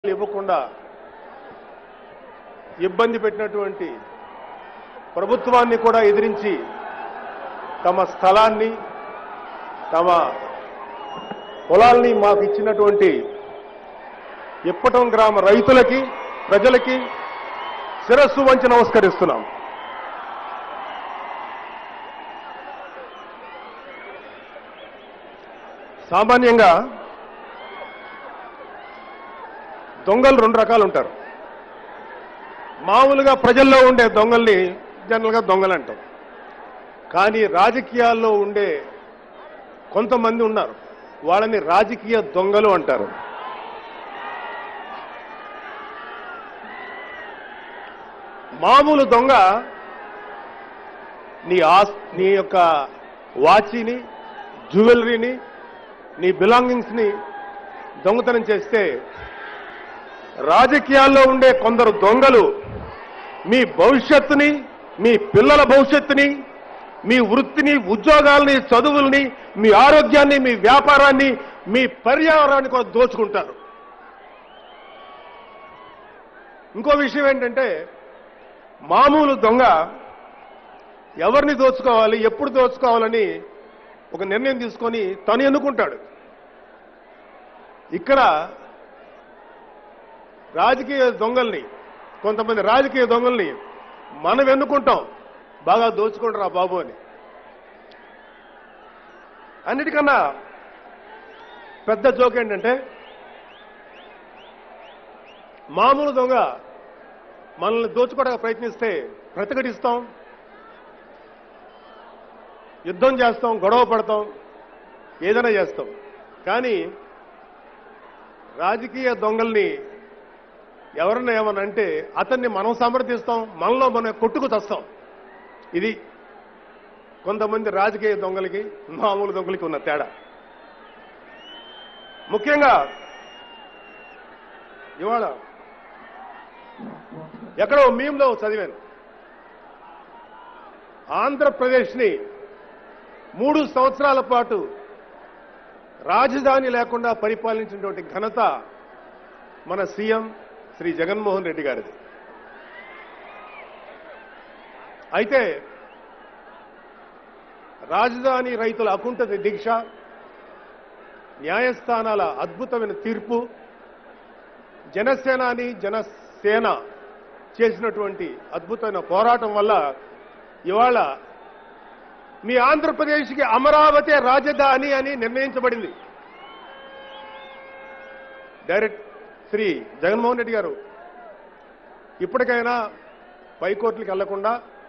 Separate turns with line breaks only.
ఇవ్వకుండా ఇబ్బంది పెట్టినటువంటి ప్రభుత్వాన్ని కూడా ఎదిరించి తమ స్థలాన్ని తమ పొలాల్ని మాకు ఇచ్చినటువంటి ఇప్పటం గ్రామ రైతులకి ప్రజలకి శిరస్సు వంచి నమస్కరిస్తున్నాం సామాన్యంగా దొంగలు రెండు రకాలు ఉంటారు మామూలుగా ప్రజల్లో ఉండే దొంగల్ని జనరల్గా దొంగలు అంటాం కానీ రాజకీయాల్లో ఉండే కొంతమంది ఉన్నారు వాళ్ళని రాజకీయ దొంగలు అంటారు మామూలు దొంగ నీ ఆస్ నీ యొక్క వాచిని జ్యువెలరీని నీ బిలాంగింగ్స్ని దొంగతనం చేస్తే రాజకీయాల్లో ఉండే కొందరు దొంగలు మీ భవిష్యత్తుని మీ పిల్లల భవిష్యత్తుని మీ వృత్తిని ఉద్యోగాల్ని చదువుల్ని మీ ఆరోగ్యాన్ని మీ వ్యాపారాన్ని మీ పర్యావరణాన్ని కూడా దోచుకుంటారు ఇంకో విషయం ఏంటంటే మామూలు దొంగ ఎవరిని దోచుకోవాలి ఎప్పుడు దోచుకోవాలని ఒక నిర్ణయం తీసుకొని తను ఎన్నుకుంటాడు ఇక్కడ రాజకీయ దొంగల్ని కొంతమంది రాజకీయ దొంగల్ని మనం ఎన్నుకుంటాం బాగా దోచుకుంటారా బాబు అని అన్నిటికన్నా పెద్ద జోక్ ఏంటంటే మామూలు దొంగ మనల్ని దోచుకోవడానికి ప్రయత్నిస్తే ప్రతిఘటిస్తాం యుద్ధం చేస్తాం గొడవ పడతాం ఏదైనా చేస్తాం కానీ రాజకీయ దొంగల్ని ఎవరన్నా ఏమన్నా అంటే అతన్ని మనం సమర్థిస్తాం మనలో మనం కొట్టుకు తెస్తాం ఇది కొంతమంది రాజకీయ దొంగలకి మామూలు దొంగలకి ఉన్న తేడా ముఖ్యంగా ఇవాళ ఎక్కడో మీంలో చదివాను ఆంధ్రప్రదేశ్ని మూడు సంవత్సరాల పాటు రాజధాని లేకుండా పరిపాలించినటువంటి ఘనత మన సీఎం శ్రీ జగన్మోహన్ రెడ్డి గారిది అయితే రాజధాని రైతుల అకుంఠిత దీక్ష న్యాయస్థానాల అద్భుతమైన తీర్పు జనసేనాని జనసేన చేసినటువంటి అద్భుతమైన పోరాటం వల్ల ఇవాళ మీ ఆంధ్రప్రదేశ్కి అమరావతి రాజధాని అని నిర్ణయించబడింది డైరెక్ట్ శ్రీ జగన్మోహన్ రెడ్డి గారు ఇప్పటికైనా పైకోర్టులకు వెళ్లకుండా